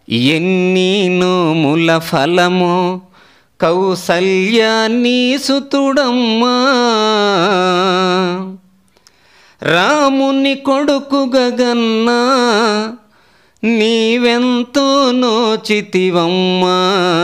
ఎన్ని నోముల ఫలము కౌసల్యాన్ని సుతుడమ్మా రాముని కొడుకు గగన్నా నీవెంతో నోచితివమ్మా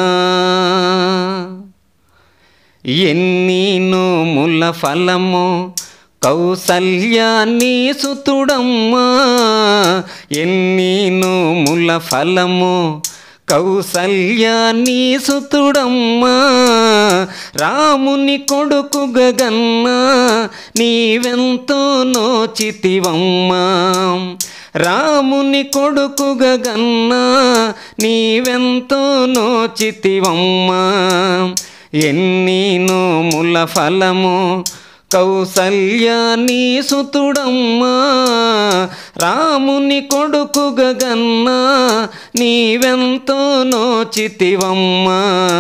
ఎన్ని నోముల ఫలము కౌసల్యాన్ని సుతుడమ్మా ఎన్ని నోముల ఫలము కౌసల్యాన్ని సుతుడమ్మా రాముని కొడుకు గగన్నా నీవెంతో నోచితివమ్మా రాముని కొడుకు గగన్నా నీవెంతో నోచితివమ్మా ఎన్ని నోముల ఫలము కౌసల్యాన్ని సుతుడమ్మా రాముని కొడుకు గగన్నా నీవెంతో నోచితివమ్మా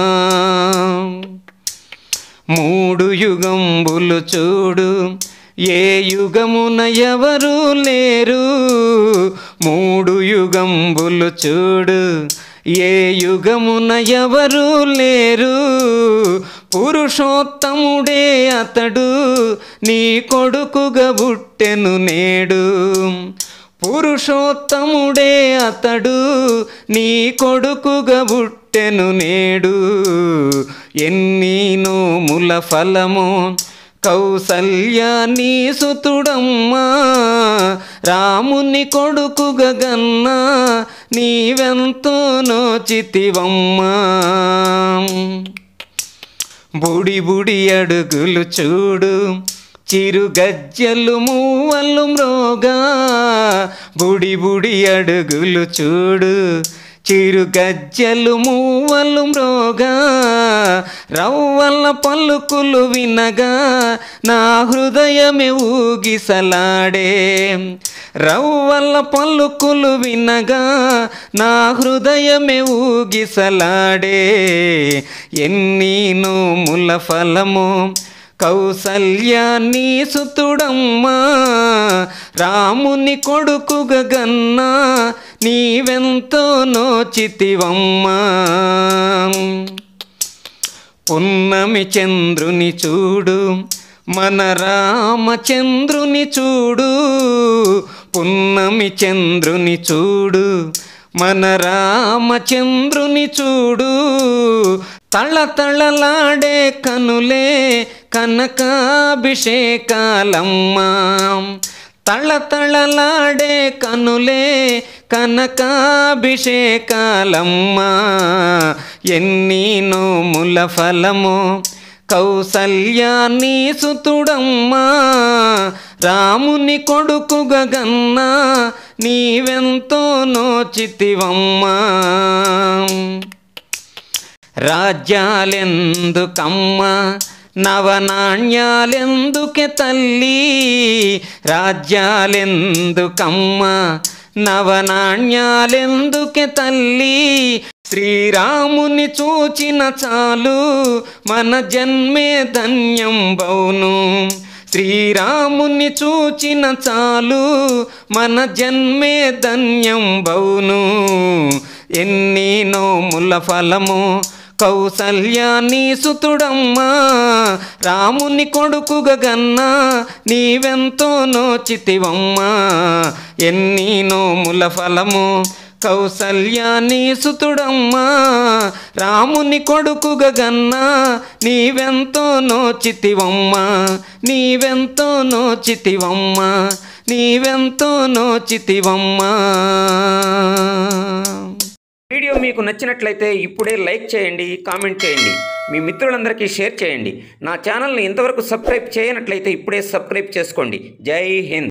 మూడు యుగంబులు చూడు ఏ యుగమున ఎవరు లేరు మూడు యుగంబులు చూడు ఏ యుగమున ఎవరు లేరు పురుషోత్తముడే అతడు నీ కొడుకుగా పుట్టెను నేడు పురుషోత్తముడే అతడు నీ కొడుకుగా పుట్టెను నేడు ఎన్ని నోముల ఫలము కౌసల్యాన్ని సుతుడమ్మా రాముని కొడుకు గగన్నా నీవెంతో నోచితివమ్మా బుడి బుడి అడుగులు చూడు చిరు గజ్జలు మూవలు మ్రోగా బుడి బుడి అడుగులు చూడు చిరు గజ్జలు మూవలు మ్రోగా రవ్వల పలుకులు వినగా నా హృదయమే ఊగిసలాడే రవ్వల పలుకులు వినగా నా హృదయమే ఊగిసలాడే ఎన్ని నోముల ఫలము కౌసల్యాన్ని సుతుడమ్మా రాముని కొడుకు గగన్నా నీవెంతో నోచితివమ్మా పున్నమి చంద్రుని చూడు మన రామచంద్రుని చూడు పున్నమి చంద్రుని చూడు మన రామచంద్రుని చూడు తళతళలాడే కనులే కనకాభిషేకాలమ్మా తళతళలాడే కనులే కనకాభిషేకాలమ్మా ఎన్ని నోముల ఫలము కౌసల్యాన్ని సుతుడమ్మా రాముని కొడుకు గగన్నా నీవెంతో నోచితివమ్మా రాజ్యాలెందుకమ్మ నవనాణ్యాలెందుకే తల్లి రాజ్యాలెందుకమ్మ నవనాణ్యాలెందుకే తల్లి శ్రీరాముని చూచిన చాలు మన జన్మే ధన్యం బౌను శ్రీరాముని చూచిన చాలు మన జన్మే ధన్యం బౌను ఎన్ని నోముల ఫలము కౌసల్యాన్ని సుతుడమ్మా రాముని కొడుకు గగన్నా నీవెంతో నోచితివమ్మా ఎన్ని నోముల ఫలము కౌసల్యాన్ని సుతుడమ్మా రాముని కొడుకు గగన్నా నీవెంతో నోచితివమ్మా నీవెంతో నోచితివమ్మా నీవెంతో నోచితివమ్మా వీడియో మీకు నచ్చినట్లయితే ఇప్పుడే లైక్ చేయండి కామెంట్ చేయండి మీ మిత్రులందరికీ షేర్ చేయండి నా ఛానల్ని ఇంతవరకు సబ్స్క్రైబ్ చేయనట్లయితే ఇప్పుడే సబ్స్క్రైబ్ చేసుకోండి జై హింద్